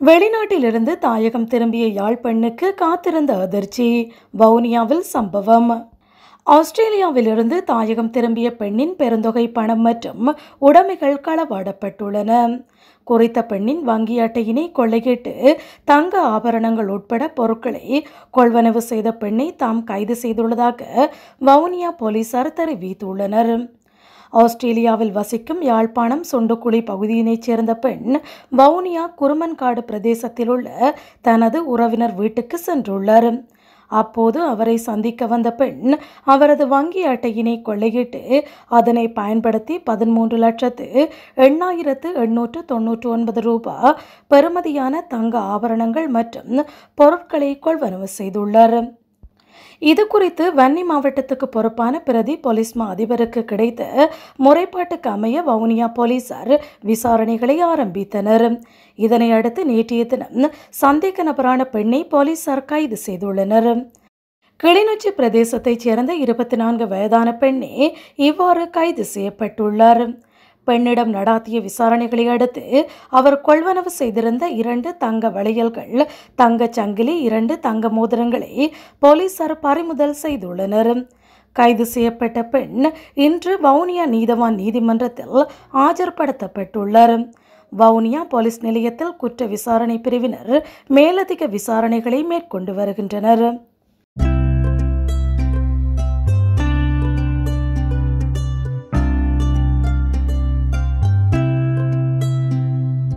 வெளிநாட்டிலிருந்து தாயகம் திரும்பிய யாழ் பெண்ணுக்கு காத்திருந்த அதிர்ச்சி வவுனியாவில் சம்பவம் ஆஸ்திரேலியாவிலிருந்து தாயகம் திரும்பிய பெண்ணின் பெருந்தொகை பணம் மற்றும் உடைமைகள் களவாடப்பட்டுள்ளன குறித்த பெண்ணின் வங்கி அட்டையினை கொள்ளையிட்டு தங்க ஆபரணங்கள் உட்பட பொருட்களை கொள்வனவு செய்த பெண்ணை தாம் கைது செய்துள்ளதாக வவுனியா போலீசார் தெரிவித்துள்ளனர் ஆஸ்திரேலியாவில் வசிக்கும் யாழ்ப்பாணம் சுண்டுக்குழி பகுதியினைச் சேர்ந்த பெண் வவுனியா குருமன்காடு பிரதேசத்தில் உள்ள தனது உறவினர் வீட்டுக்கு சென்றுள்ளார் அப்போது அவரை சந்திக்க வந்த பெண் அவரது வங்கி அட்டையினை கொள்ளையிட்டு அதனை பயன்படுத்தி பதிமூன்று லட்சத்து எண்ணாயிரத்து எண்ணூற்று தொன்னூற்று ஒன்பது ரூபாய் பெறுமதியான தங்க ஆபரணங்கள் மற்றும் பொருட்களை கொள்வனவு செய்துள்ளார் இது குறித்து வன்னி மாவட்டத்துக்கு பொறுப்பான பிரதி போலீஸ் மா அதிபருக்கு கிடைத்த முறைப்பாட்டுக்கு அமைய வவுனியா போலீசார் விசாரணைகளை ஆரம்பித்தனர் இதனை அடுத்து நேற்றைய தினம் சந்தேக நபரான பெண்ணை போலீசார் கைது செய்துள்ளனர் கிளிநொச்சி பிரதேசத்தைச் சேர்ந்த இருபத்தி நான்கு வயதான பெண்ணே இவ்வாறு கைது செய்யப்பட்டுள்ளார் பெண்ணிடம் நடாத்திய விசாரணைகளை அடுத்து அவர் கொள்வனவு செய்திருந்த இரண்டு தங்க வளையல்கள் தங்கச் சங்கிலி இரண்டு தங்க மோதிரங்களை போலீசார் பறிமுதல் செய்துள்ளனர் கைது செய்யப்பட்ட பெண் இன்று வவுனியா நீதவான் நீதிமன்றத்தில் ஆஜர்படுத்தப்பட்டுள்ளார் வவுனியா போலீஸ் நிலையத்தில் குற்ற விசாரணை பிரிவினர் மேலதிக விசாரணைகளை மேற்கொண்டு வருகின்றனர்